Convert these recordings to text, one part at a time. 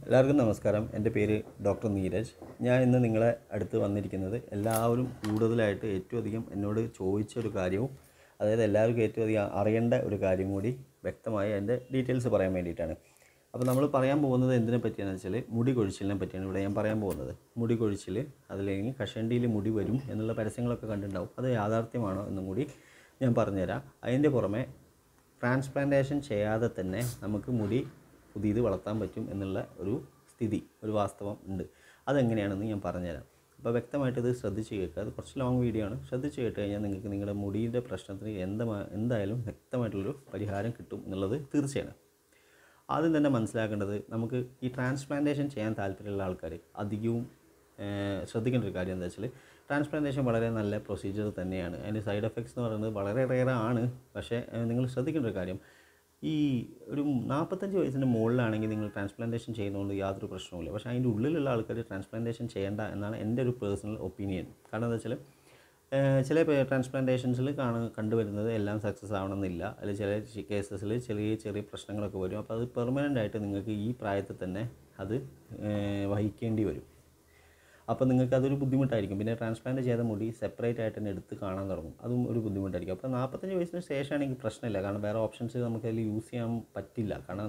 എല്ലാവർക്കും നമസ്കാരം എൻ്റെ പേര് ഡോക്ടർ നീരജ് ഞാൻ ഇന്ന് നിങ്ങളെ അടുത്ത് വന്നിരിക്കുന്നത് എല്ലാവരും കൂടുതലായിട്ട് ഏറ്റവും അധികം എന്നോട് ചോദിച്ച ഒരു കാര്യവും അതായത് എല്ലാവർക്കും ഏറ്റവും അധികം അറിയേണ്ട ഒരു കാര്യം കൂടി വ്യക്തമായി അതിൻ്റെ ഡീറ്റെയിൽസ് പറയാൻ വേണ്ടിയിട്ടാണ് അപ്പോൾ നമ്മൾ പറയാൻ പോകുന്നത് എന്തിനെ പറ്റിയാണെന്ന് വെച്ചാൽ മുടി കൊഴിച്ചിലിനെ പറ്റിയാണ് ഇവിടെ ഞാൻ പറയാൻ പോകുന്നത് മുടി കൊഴിച്ചിൽ അതില്ലെങ്കിൽ കഷണ്ടിയിൽ മുടി വരും എന്നുള്ള പരസ്യങ്ങളൊക്കെ കണ്ടിട്ടുണ്ടാവും അത് യാഥാർത്ഥ്യമാണോ എന്നും കൂടി ഞാൻ പറഞ്ഞുതരാം അതിൻ്റെ പുറമെ ട്രാൻസ്പ്ലാന്റേഷൻ ചെയ്യാതെ തന്നെ നമുക്ക് മുടി പുതിയത് വളർത്താൻ പറ്റും എന്നുള്ള ഒരു സ്ഥിതി ഒരു വാസ്തവം ഉണ്ട് അതെങ്ങനെയാണെന്ന് ഞാൻ പറഞ്ഞുതരാം അപ്പോൾ വ്യക്തമായിട്ട് ഇത് ശ്രദ്ധിച്ച് കേൾക്കുക അത് കുറച്ച് ലോങ് വീഡിയോ ആണ് ശ്രദ്ധിച്ച് കേട്ട് കഴിഞ്ഞാൽ നിങ്ങൾക്ക് നിങ്ങളുടെ മുടിയുടെ പ്രശ്നത്തിന് എന്താ എന്തായാലും വ്യക്തമായിട്ടുള്ളൊരു പരിഹാരം കിട്ടും എന്നുള്ളത് തീർച്ചയാണ് ആദ്യം തന്നെ മനസ്സിലാക്കേണ്ടത് നമുക്ക് ഈ ട്രാൻസ്പ്ലാന്റേഷൻ ചെയ്യാൻ താല്പര്യമുള്ള ആൾക്കാർ അധികവും ഏഹ്, ശ്രദ്ധിക്കേണ്ട ഒരു കാര്യം എന്താ വെച്ചാൽ ട്രാൻസ്പ്ലാന്റേഷൻ വളരെ നല്ല പ്രൊസീജിയർ തന്നെയാണ് അതിൻ്റെ സൈഡ് എഫക്ട്സ് എന്ന് പറയുന്നത് വളരെ റെയർ ആണ് പക്ഷേ ഏഹ്, നിങ്ങൾ ശ്രദ്ധിക്കേണ്ട ഒരു കാര്യം ഈ ഒരു നാൽപ്പത്തഞ്ച് വയസ്സിൻ്റെ മുകളിലാണെങ്കിൽ നിങ്ങൾ ട്രാൻസ്പ്ലാന്റേഷൻ ചെയ്യുന്നതുകൊണ്ട് യാതൊരു പ്രശ്നവുമില്ല പക്ഷേ അതിൻ്റെ ഉള്ളിലുള്ള ആൾക്കാർ ട്രാൻസ്പ്ലാന്റേഷൻ ചെയ്യേണ്ട എന്നാണ് എൻ്റെ ഒരു പേഴ്സണൽ ഒപ്പീനിയൻ കാരണം എന്താ വെച്ചാൽ ഏഹ് ചില ട്രാൻസ്പ്ലാന്റേഷൻസിൽ കാണ കണ്ടുവരുന്നത് എല്ലാം സക്സസ് ആവണമെന്നില്ല അതിൽ ചില കേസസിൽ ചെറിയ ചെറിയ പ്രശ്നങ്ങളൊക്കെ വരും അപ്പോൾ അത് പെർമനൻ്റ് ആയിട്ട് നിങ്ങൾക്ക് ഈ പ്രായത്തിൽ തന്നെ അത് ഏഹ് വഹിക്കേണ്ടി വരും അപ്പോൾ നിങ്ങൾക്ക് അതൊരു ബുദ്ധിമുട്ടായിരിക്കും പിന്നെ ട്രാൻസ്പ്ലാന്റ് ചെയ്ത മുടി സെപ്പറേറ്റ് ആയിട്ട് തന്നെ എടുത്ത് കാണാൻ തുടങ്ങും അതും ഒരു ബുദ്ധിമുട്ടായിരിക്കും അപ്പോൾ നാൽപ്പത്തഞ്ച് വയസ്സിന് ശേഷമാണെങ്കിൽ പ്രശ്നമില്ല കാരണം വേറെ ഓപ്ഷൻസ് നമുക്ക് അതിൽ യൂസ് ചെയ്യാൻ പറ്റില്ല കാരണം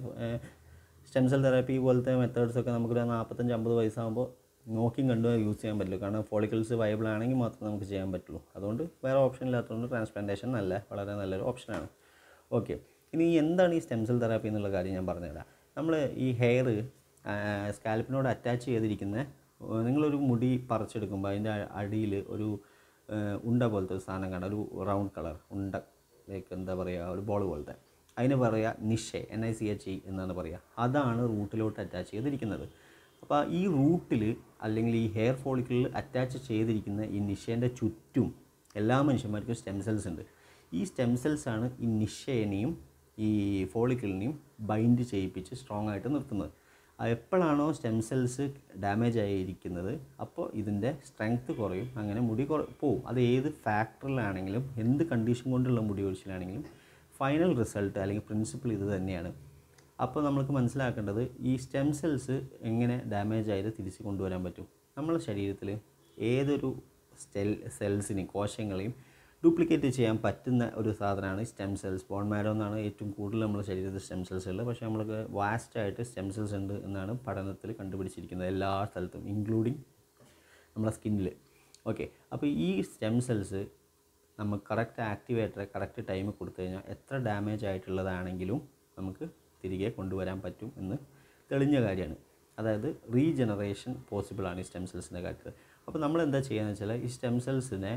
സ്റ്റെം സെൽ തെറാപ്പി പോലത്തെ മെത്തേഡ്സ് ഒക്കെ നമുക്കൊരു നാൽപ്പത്തഞ്ച് അമ്പത് വയസ്സാകുമ്പോൾ നോക്കിയും കണ്ടു യൂസ് ചെയ്യാൻ പറ്റില്ല കാരണം ഫോളിക്കിൾസ് വയബിൾ ആണെങ്കിൽ മാത്രമേ നമുക്ക് ചെയ്യാൻ പറ്റുള്ളൂ അതുകൊണ്ട് വേറെ ഓപ്ഷൻ ഇല്ലാത്തതുകൊണ്ട് ട്രാൻസ്പ്ലാന്റേഷൻ നല്ല വളരെ നല്ലൊരു ഓപ്ഷനാണ് ഓക്കെ ഇനി എന്താണ് ഈ സ്റ്റെം സെൽ തെറാപ്പി എന്നുള്ള കാര്യം ഞാൻ പറഞ്ഞുതരാം നമ്മൾ ഈ ഹെയർ സ്കാൽപ്പിനോട് അറ്റാച്ച് ചെയ്തിരിക്കുന്ന ഏഹ് നിങ്ങളൊരു മുടി പറിച്ചെടുക്കുമ്പോൾ അതിൻ്റെ അടിയിൽ ഒരു ഏഹ് ഉണ്ട പോലത്തെ ഒരു സാധനം കാണാം ഒരു റൗണ്ട് കളർ ഉണ്ട ലൈക്ക് എന്താ പറയുക ഒരു ബോൾ പോലത്തെ അതിന് പറയുക niche N I C H E എന്നാണ് പറയുക അതാണ് റൂട്ടിലോട്ട് അറ്റാച്ച് ചെയ്തിരിക്കുന്നത് അപ്പോൾ ഈ റൂട്ടിൽ അല്ലെങ്കിൽ ഈ ഹെയർ ഫോളിക്കിളിൽ അറ്റാച്ച് ചെയ്തിരിക്കുന്ന ഈ നിഷേൻ്റെ ചുറ്റും എല്ലാ മനുഷ്യന്മാർക്കും സ്റ്റെം സെൽസ് ഉണ്ട് ഈ സ്റ്റെം സെൽസ് ആണ് ഈ നിഷേനെയും ഈ ഫോളിക്കിളിനെയും ബൈൻഡ് ചെയ്യിപ്പിച്ച് സ്ട്രോങ് ആയിട്ട് നിർത്തുന്നത് ആ എപ്പോഴാണോ സ്റ്റെം സെൽസ് ഡാമേജ് ആയിരിക്കുന്നത് അപ്പോൾ ഇതിൻ്റെ സ്ട്രെങ്ത് കുറയും അങ്ങനെ മുടി കുറ പോവും അത് ഏത് ഫാക്ടറിലാണെങ്കിലും എന്ത് കണ്ടീഷൻ കൊണ്ടുള്ള മുടി ഒഴിച്ചിലാണെങ്കിലും ഫൈനൽ റിസൾട്ട് അല്ലെങ്കിൽ പ്രിൻസിപ്പിൾ ഇത് തന്നെയാണ് അപ്പോൾ നമ്മൾക്ക് മനസ്സിലാക്കേണ്ടത് ഈ സ്റ്റെം സെൽസ് എങ്ങനെ ഡാമേജ് ആയത് തിരിച്ച് കൊണ്ടുവരാൻ പറ്റും നമ്മുടെ ശരീരത്തിൽ ഏതൊരു സ്റ്റെൽ സെൽസിനെയും കോശങ്ങളെയും ഡ്യൂപ്ലിക്കേറ്റ് ചെയ്യാൻ പറ്റുന്ന ഒരു സാധനമാണ് സ്റ്റെം സെൽസ് ബോൺ മാരോ എന്നാണ് ഏറ്റവും കൂടുതൽ നമ്മുടെ ശരീരത്തിൽ സ്റ്റെം സെൽസ് ഉള്ളത് പക്ഷേ നമ്മൾക്ക് വാസ്റ്റായിട്ട് സ്റ്റെം സെൽസ് ഉണ്ട് എന്നാണ് പഠനത്തിൽ കണ്ടുപിടിച്ചിരിക്കുന്നത് എല്ലാ സ്ഥലത്തും ഇൻക്ലൂഡിങ് നമ്മുടെ സ്കിന്നിൽ ഓക്കെ അപ്പോൾ ഈ സ്റ്റെം സെൽസ് നമ്മൾ കറക്റ്റ് ആക്ടിവേറ്റർ കറക്റ്റ് ടൈം കൊടുത്തു കഴിഞ്ഞാൽ എത്ര ഡാമേജ് ആയിട്ടുള്ളതാണെങ്കിലും നമുക്ക് തിരികെ കൊണ്ടുവരാൻ പറ്റും എന്ന് തെളിഞ്ഞ കാര്യമാണ് അതായത് റീജനറേഷൻ പോസിബിളാണ് ഈ സ്റ്റെം സെൽസിൻ്റെ കാര്യത്തിൽ അപ്പോൾ നമ്മൾ എന്താ ചെയ്യുകയെന്ന് വെച്ചാൽ ഈ സ്റ്റെം സെൽസിനെ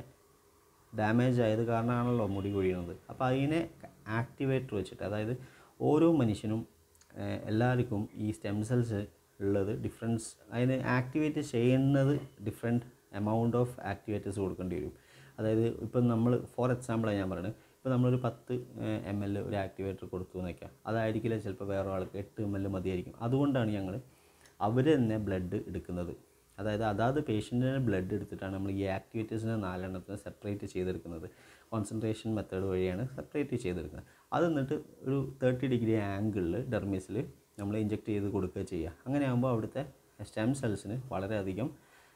ഡാമേജ് ആയത് കാരണമാണല്ലോ മുടി കൊഴിയുന്നത് അപ്പോൾ അതിനെ ആക്ടിവേറ്റർ വെച്ചിട്ട് അതായത് ഓരോ മനുഷ്യനും ഏഹ്, എല്ലാവർക്കും ഈ സ്റ്റെം സെൽസ് ഉള്ളത് ഡിഫറൻസ് അതിന് ആക്ടിവേറ്റ് ചെയ്യുന്നത് ഡിഫറെൻറ്റ് എമൗണ്ട് ഓഫ് ആക്ടിവേറ്റേഴ്സ് കൊടുക്കേണ്ടി വരും അതായത് ഇപ്പം നമ്മൾ ഫോർ എക്സാമ്പിളാണ് ഞാൻ പറയുന്നത് ഇപ്പോൾ നമ്മളൊരു പത്ത് എം എൽ ഒരു ആക്ടിവേറ്റർ കൊടുത്തു എന്ന് വയ്ക്കാം അതായിരിക്കില്ല ചിലപ്പോൾ വേറെ ആൾക്ക് എട്ട് എം എൽ മതിയായിരിക്കും അതുകൊണ്ടാണ് ഞങ്ങൾ അവർ തന്നെ ബ്ലഡ് എടുക്കുന്നത് അതായത് അതാത് പേഷ്യൻറ്റിൻ്റെ ബ്ലഡ് എടുത്തിട്ടാണ് നമ്മൾ ഈ ആക്ടിവിറ്റീസിനെ നാലെണ്ണത്തിന് സെപ്പറേറ്റ് ചെയ്തെടുക്കുന്നത് കോൺസെൻട്രേഷൻ മെത്തേഡ് വഴിയാണ് സെപ്പറേറ്റ് ചെയ്തെടുക്കുന്നത് അത് എന്നിട്ട് ഒരു തേർട്ടി ഡിഗ്രി ആംഗിളിൽ ഡെർമിസിൽ നമ്മൾ ഇഞ്ചെക്ട് ചെയ്ത് കൊടുക്കുക ചെയ്യുക അങ്ങനെ ആകുമ്പോൾ അവിടുത്തെ സ്റ്റെം സെൽസിന് വളരെയധികം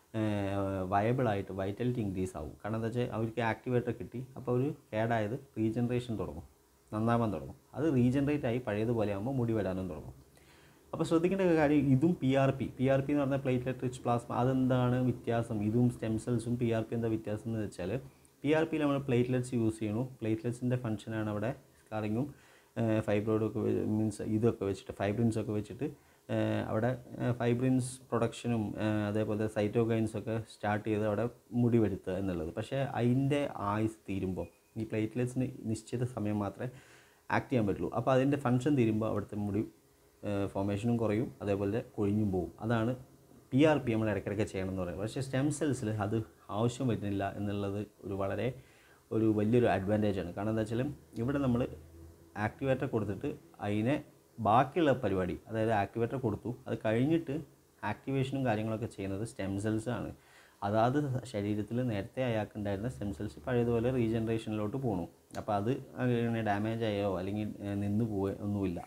വയബിളായിട്ട് വൈറ്റലിറ്റി ഇൻക്രീസ് ആവും കാരണം എന്താ വെച്ചാൽ അവർക്ക് ആക്ടിവേറ്റർ കിട്ടി അപ്പോൾ ഒരു കേടായത് റീജനറേഷൻ തുടങ്ങും നന്നാവാൻ തുടങ്ങും അത് റീജനറേറ്റ് ആയി പഴയതുപോലെ ആകുമ്പോൾ മുടി വരാനും തുടങ്ങും അപ്പോൾ ശ്രദ്ധിക്കേണ്ട ഒരു കാര്യം ഇതും P R P P R P എന്ന് പറഞ്ഞാൽ പ്ലേറ്റ്ലെറ്റ് റിച്ച് പ്ലാസ്മ അതെന്താണ് വ്യത്യാസം ഇതും സ്റ്റെം സെൽസും പി ആർ പി എന്താ വ്യത്യാസം എന്ന് വെച്ചാൽ പി ആർ പിയിൽ നമ്മൾ പ്ലേറ്റ്ലെറ്റ്സ് യൂസ് ചെയ്യണു പ്ലേറ്റ്ലെറ്റ്സിൻ്റെ ഫംഗ്ഷനാണ് അവിടെ സ്കാറിങ്ങും ഫൈബ്രോയിഡൊക്കെ മീൻസ് ഇതൊക്കെ വെച്ചിട്ട് ഫൈബ്രിൻസ് ഒക്കെ വെച്ചിട്ട് ഏഹ് അവിടെ ഫൈബ്രിൻസ് പ്രൊഡക്ഷനും ഏഹ് അതേപോലെ സൈറ്റോകൈൻസ് ഒക്കെ സ്റ്റാർട്ട് ചെയ്ത് അവിടെ മുടി വരുത്തുക എന്നുള്ളത് പക്ഷേ അതിൻ്റെ ആയുസ് തീരുമ്പോൾ ഈ പ്ലേറ്റ്ലെറ്റ്സിന് നിശ്ചിത സമയം മാത്രമേ ആക്ട് ചെയ്യാൻ പറ്റുള്ളൂ അപ്പോൾ അതിൻ്റെ ഫങ്ഷൻ തീരുമ്പോൾ അവിടുത്തെ മുടി ഫോർമേഷനും കുറയും അതേപോലെ കൊഴിഞ്ഞും പോകും അതാണ് പി ആർ പി നമ്മൾ ഇടയ്ക്കിടയ്ക്ക് ചെയ്യണം എന്ന് പറയുന്നത് പക്ഷേ സ്റ്റെം സെൽസിൽ അത് ആവശ്യം വരുന്നില്ല എന്നുള്ളത് ഒരു വളരെ ഒരു വലിയൊരു അഡ്വാൻറ്റേജ് ആണ് കാരണം എന്താ വെച്ചാൽ ഇവിടെ നമ്മൾ ആക്ടിവേറ്റർ കൊടുത്തിട്ട് അതിനെ ബാക്കിയുള്ള പരിപാടി അതായത് ആക്ടിവേറ്റർ കൊടുത്തു അത് കഴിഞ്ഞിട്ട് ആക്ടിവേഷനും കാര്യങ്ങളൊക്കെ ചെയ്യുന്നത് സ്റ്റെം സെൽസ് ആണ് അതാത് ശരീരത്തിൽ നേരത്തെ അയാൾക്കുണ്ടായിരുന്ന സ്റ്റെം സെൽസ് പഴയതുപോലെ റീജനറേഷനിലോട്ട് പോകണു അപ്പോൾ അത് അങ്ങനെ ഡാമേജ് ആയോ അല്ലെങ്കിൽ ഏഹ്, നിന്ന് പോവുക ഒന്നുമില്ല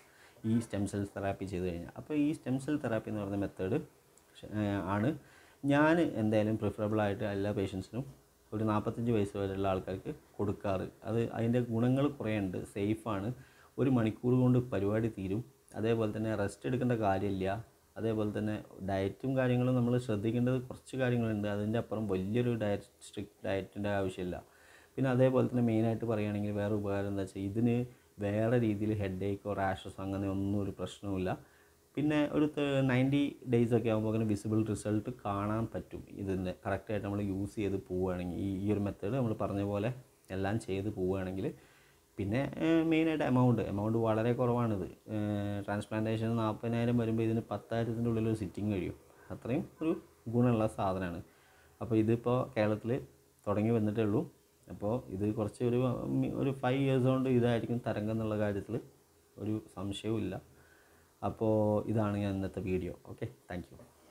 ഈ സ്റ്റെം സെൽ തെറാപ്പി ചെയ്ത് കഴിഞ്ഞാൽ അപ്പോൾ ഈ സ്റ്റെം സെൽ തെറാപ്പി എന്ന് പറയുന്ന മെത്തേഡ് ആണ് ഞാൻ എന്തായാലും പ്രിഫറബിളായിട്ട് എല്ലാ പേഷ്യൻസിനും ഒരു നാൽപ്പത്തഞ്ച് വയസ്സ് വരെയുള്ള ആൾക്കാർക്ക് കൊടുക്കാറ് അത് അതിൻ്റെ ഗുണങ്ങൾ കുറേ ഉണ്ട് സേഫാണ് ഒരു മണിക്കൂർ കൊണ്ട് പരിപാടി തീരും അതേപോലെ തന്നെ റെസ്റ്റ് എടുക്കേണ്ട കാര്യമില്ല അതേപോലെ തന്നെ ഡയറ്റും കാര്യങ്ങളും നമ്മൾ ശ്രദ്ധിക്കേണ്ടത് കുറച്ച് കാര്യങ്ങളുണ്ട് അതിൻ്റെ അപ്പുറം വലിയൊരു ഡയറ്റ് സ്ട്രിക്റ്റ് ഡയറ്റിൻ്റെ ആവശ്യമില്ല പിന്നെ അതേപോലെ തന്നെ മെയിനായിട്ട് പറയുകയാണെങ്കിൽ വേറെ ഉപകാരം എന്താ വെച്ചാൽ ഇതിന് വേറെ രീതിയിൽ ഹെഡ് ഏക്കോ റാഷസോ അങ്ങനെ ഒന്നും ഒരു പ്രശ്നവുമില്ല പിന്നെ ഒരു നയൻറ്റി ഡേയ്സ് ഒക്കെ ആകുമ്പോൾ അങ്ങനെ വിസിബിൾ റിസൾട്ട് കാണാൻ പറ്റും ഇതിൻ്റെ കറക്റ്റായിട്ട് നമ്മൾ യൂസ് ചെയ്ത് പോവുകയാണെങ്കിൽ ഈ ഈ ഒരു മെത്തേഡ് നമ്മൾ പറഞ്ഞ പോലെ എല്ലാം ചെയ്ത് പോവുകയാണെങ്കിൽ പിന്നെ മെയിനായിട്ട് എമൗണ്ട് എമൗണ്ട് വളരെ കുറവാണിത് ട്രാൻസ്പ്ലാന്റേഷൻ നാൽപ്പതിനായിരം വരുമ്പോൾ ഇതിന് പത്തായിരത്തിൻ്റെ ഉള്ളിൽ ഒരു സിറ്റിംഗ് കഴിയും അത്രയും ഒരു ഗുണമുള്ള സാധനമാണ് അപ്പോൾ ഇതിപ്പോൾ കേരളത്തിൽ തുടങ്ങി വന്നിട്ടേ ഉള്ളൂ അപ്പോൾ ഇത് കുറച്ച് ഒരു ഉം, ഒരു ഫൈവ് ഇയേഴ്സ് കൊണ്ട് ഇതായിരിക്കും തരംഗം എന്നുള്ള കാര്യത്തിൽ ഒരു സംശയവും ഇല്ല അപ്പോൾ ഇതാണ് ഞാൻ ഇന്നത്തെ വീഡിയോ ഓക്കെ താങ്ക് യു